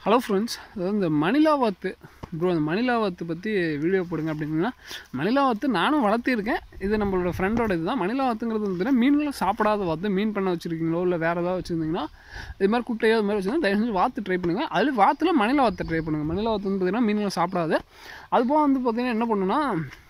hello friends அதாவது இந்த மணிலா வாத்து ப்ரோ அந்த மணிலா வாத்து பற்றி வீடியோ போடுங்க அப்படின்னா மணிலா வாத்து நானும் வளர்த்திருக்கேன் இது நம்மளோட ஃப்ரெண்டோட இதுதான் மணிலா வாத்துங்கிறது வந்து மீன்களை சாப்பிடாத வாத்து மீன் பண்ண வச்சுருக்கீங்களோ இல்லை வேறு ஏதாவது வச்சுருந்தீங்கன்னா இது மாதிரி குட்டையோ இது மாதிரி வச்சுருந்தா தயவு செஞ்சு வாத்து ட்ரை பண்ணுங்கள் அதில் வாத்தில் மணிலா வாத்தை ட்ரை பண்ணுங்கள் மணிலா வாத்து வந்து பார்த்திங்கன்னா மீன்களை சாப்பிடாது அதுபோக வந்து பார்த்திங்கன்னா என்ன பண்ணுன்னா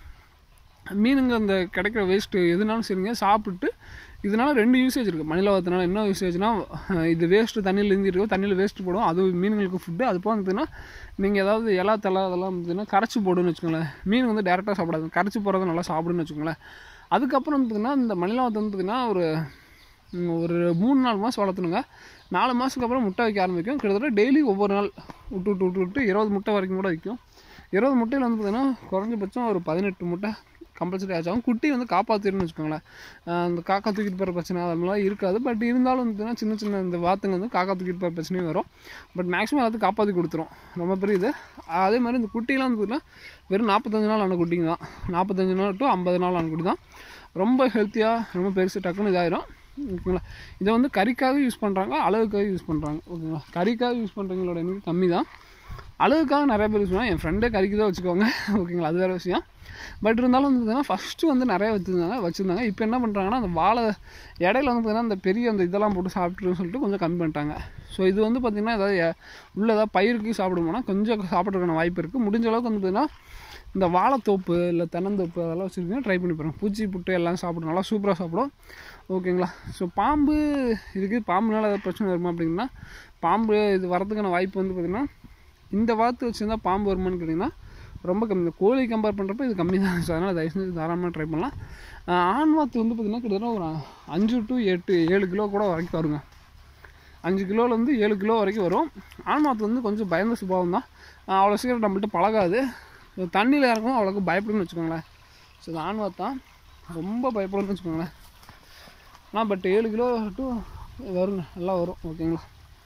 மீனுங்க அந்த கிடைக்கிற வேஸ்ட்டு எதுனாலும் சரிங்க சாப்பிட்டு இதனால ரெண்டு யூசேஜ் இருக்குது மணிலாவத்தினால என்ன யூசேஜ்னா இது வேஸ்ட்டு தண்ணியில் இருந்துருக்கோ தண்ணியில் வேஸ்ட்டு போடும் அது மீனுங்களுக்கு ஃபுட்டு அது போக பார்த்தீங்கன்னா நீங்கள் ஏதாவது இலா தலை அதெல்லாம் பார்த்தீங்கன்னா கரைச்சி போடுன்னு வச்சுக்கோங்களேன் மீன் வந்து டேரெக்டாக சாப்பிடாது கரைச்சி போடுறத நல்லா சாப்பிடுன்னு வச்சுக்கோங்களேன் அதுக்கப்புறம் வந்து பார்த்திங்கன்னா இந்த மணிலாவத்தை வந்து பார்த்திங்கன்னா ஒரு ம், ஒரு மூணு நாலு மாதம் வளர்த்துணுங்க நாலு மாதத்துக்கு அப்புறம் முட்டை வைக்க ஆரம்பிக்கும் கிட்டத்தட்ட டெய்லி ஒவ்வொரு நாள் விட்டு விட்டு விட்டு விட்டு இருபது முட்டை வரைக்கும் கூட வைக்கும் இருபது முட்டையில் வந்து பார்த்திங்கன்னா குறைஞ்சபட்சம் ஒரு பதினெட்டு முட்டை கம்பல்சரி ஆச்சாகும் குட்டி வந்து காப்பாற்றிடுன்னு வச்சுக்கோங்களேன் ஆஹ் அந்த காக்கா தூக்கிட்டு போகிற பிரச்சனை அதெல்லாம் இருக்காது பட் இருந்தாலும் வந்து சின்ன சின்ன இந்த வாத்துங்க வந்து காக்கா தூக்கிட்டு போகிற பிரச்சனையும் வரும் பட் மேக்ஸிமம் எல்லாத்தையும் காப்பாற்றி கொடுத்துரும் ரொம்ப பெரிய இது அதே மாதிரி இந்த குட்டிலாம் வந்து பார்த்தீங்கன்னா வெறும் நாற்பத்தஞ்சு நாள் ஆன குட்டிங்க தான் நாற்பத்தஞ்சு நாள் டு ஐம்பது நாள் ஆன குட்டி தான் ரொம்ப ஹெல்த்தியாக ரொம்ப பெருசு டக்குன்னு இதாயிரும் ஓகேங்களா இதை வந்து கறிக்காக யூஸ் பண்ணுறாங்க அளவுக்காக யூஸ் பண்ணுறாங்க ஓகேங்களா கறிக்காக யூஸ் பண்ணுறவங்களோட எண்ணிக்கை கம்மி தான் அளவுக்காக நிறைய பேர் யூஸ் பண்ணுவாங்க என் ஃப்ரெண்டே கறிக்கு தான் வச்சுக்கோங்க ஓகேங்களா அது வேறு விஷயம் பட் இருந்தாலும் வந்து பார்த்தீங்கன்னா ஃபஸ்ட்டு வந்து நிறைய வச்சுருந்தாங்க வச்சுருந்தாங்க இப்போ என்ன பண்ணுறாங்கன்னா அந்த வாழை இடையில வந்து பார்த்தீங்கன்னா அந்த பெரிய அந்த இதெல்லாம் போட்டு சாப்பிட்டுருன்னு சொல்லிட்டு கொஞ்சம் கம்மி பண்ணிட்டாங்க ஸோ இது வந்து பார்த்திங்கன்னா ஏதாவது எ- உள்ள ஏதாவது பயிருக்கு சாப்பிடுமோனா கொஞ்சம் சாப்பிட்றதுக்கான வாய்ப்பு இருக்குது முடிஞ்ச அளவுக்கு வந்து பார்த்திங்கன்னா இந்த வாழைத்தோப்பு இல்லை தென்னந்தோப்பு அதெல்லாம் வச்சுருக்கீங்கன்னா ட்ரை பண்ணி பாருங்க பூச்சி புட்டு எல்லாம் சாப்பிடும் நல்லா சூப்பராக சாப்பிடும் ஓகேங்களா ஸோ பாம்பு இதுக்கு பாம்புனால ஏதாவது பிரச்சனை வருமா அப்படின்னா பாம்பு இது வரதுக்கான வாய்ப்பு வந்து பார்த்திங்கன்னா இந்த வாத்து வச்சுருந்தா பாம்பு வருமான்னு கேட்டிங்கன்னா ரொம்ப கம்மி இந்த கோழி கம்பேர் பண்ணுறப்ப இது கம்மி தான் ஸோ அதனால் தயவு செஞ்சு தாராளமாக ட்ரை பண்ணலாம் ஆஹ் ஆண் வாத்து வந்து பார்த்திங்கன்னா கிட்டத்தட்ட ஒரு அஞ்சு டு எட்டு ஏழு கிலோ கூட வரைக்கும் வருங்க அஞ்சு கிலோலேருந்து ஏழு கிலோ வரைக்கும் வரும் ஆண் வாத்து வந்து கொஞ்சம் பயந்த சுபாவம் தான் அவ்வளோ சீக்கிரம் நம்மள்ட்ட பழகாது தண்ணியில் இறங்கும் அவ்வளோக்கு பயப்படுன்னு வச்சுக்கோங்களேன் ஸோ இது ஆண் வாத்து தான் ரொம்ப பயப்படுன்னு வச்சுக்கோங்களேன் ஆனால் பட் ஏழு கிலோ டு வருங்க நல்லா வரும் ஓகேங்களா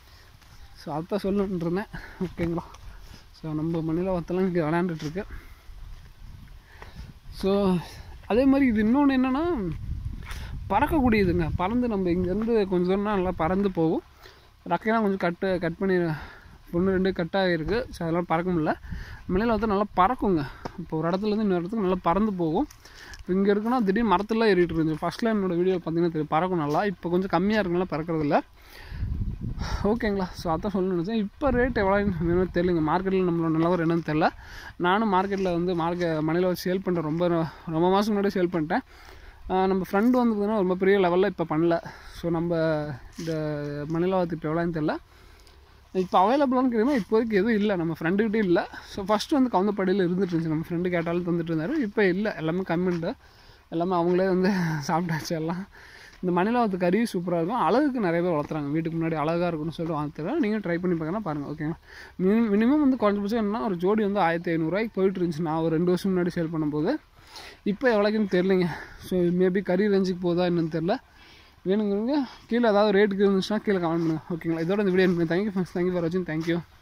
ஸோ அதான் சொல்லணுன்ட்டு இருந்தேன் ஓகேங்களா ஸோ நம்ம மண்ணில் வத்தெல்லாம் இங்கே விளையாண்டுட்ருக்கு ஸோ அதே மாதிரி இது இன்னொன்று என்னென்னா பறக்கக்கூடியதுங்க பறந்து நம்ம இங்கேருந்து கொஞ்சம் தூரம்னா நல்லா பறந்து போகும் ரெக்கையெல்லாம் கொஞ்சம் கட்டு கட் பண்ணி ஒன்று ரெண்டு கட்டாக இருக்குது ஸோ அதெல்லாம் பறக்க முடியல மலையில் வந்து நல்லா பறக்குங்க இப்போ ஒரு இடத்துலேருந்து இன்னொரு இடத்துக்கு நல்லா பறந்து போகும் இப்போ இங்கே இருக்குன்னா திடீர்னு மரத்துலாம் ஏறிட்டு இருந்துச்சு ஃபஸ்ட்டில் என்னோட வீடியோ பார்த்தீங்கன்னா தெரியும் பறக்கும் நல்லா இப்போ கொஞ்சம் கம்மியாக இருக்குனால பறக்கிறதில்ல ஓகேங்களா ஸோ அதான் சொல்லணும்னு நினச்சேன் இப்போ ரேட் எவ்வளோ வேணும்னு தெரியலங்க மார்க்கெட்டில் நம்மளோட நிலவரம் என்னன்னு தெரில நானும் மார்க்கெட்டில் வந்து மார்க்கெட் மணியில் வச்சு சேல் பண்ணுறேன் ரொம்ப ரொம்ப மாதம் முன்னாடி சேல் பண்ணிட்டேன் ஆஹ் நம்ம ஃப்ரெண்டு வந்து பார்த்தீங்கன்னா ரொம்ப பெரிய லெவலில் இப்போ பண்ணல ஸோ நம்ம இந்த மணியில் வாத்து இப்போ எவ்வளோன்னு தெரில இப்போ அவைலபிளானு கேட்டிங்கன்னா இப்போதைக்கு எதுவும் இல்லை நம்ம ஃப்ரெண்டுக்கிட்டே இல்லை ஸோ ஃபஸ்ட்டு வந்து கவுந்தப்படியில் இருந்துட்டு இருந்துச்சு நம்ம ஃப்ரெண்டு கேட்டாலும் தந்துட்டு இருந்தார் இப்போ இல்லை எல்லாமே கம்மிண்டு எல்லாமே அவங்களே வந்து சாப்பிட்டாச்சு எல்லாம் இந்த மணிலாவத்து கறி சூப்பராக இருக்கும் அழகுக்கு நிறைய பேர் வளர்த்துறாங்க வீட்டுக்கு முன்னாடி அழகாக இருக்கும்னு சொல்லிட்டு வாங்குறேன் நீங்கள் ட்ரை பண்ணி பார்க்கலாம் பாருங்கள் ஓகேங்களா மினிமம் மினிமம் வந்து குறைஞ்சபட்சம் என்ன ஒரு ஜோடி வந்து ஆயிரத்தி ஐநூறுரூவாய்க்கு போயிட்டு இருந்துச்சு நான் ஒரு ரெண்டு வருஷம் முன்னாடி சேல் பண்ணும்போது இப்போ எவ்வளோக்குன்னு தெரிலிங்க ஸோ மேபி கறி ரேஞ்சுக்கு போதா என்னன்னு தெரில வேணுங்கிறவங்க கீழே ஏதாவது ரேட்டுக்கு இருந்துச்சுன்னா கீழே கமெண்ட் பண்ணுங்கள் ஓகேங்களா இதோட இந்த வீடியோ தேங்க்யூ தேங்க்யூ ஃபார் வாட்சிங் தேங்க்யூ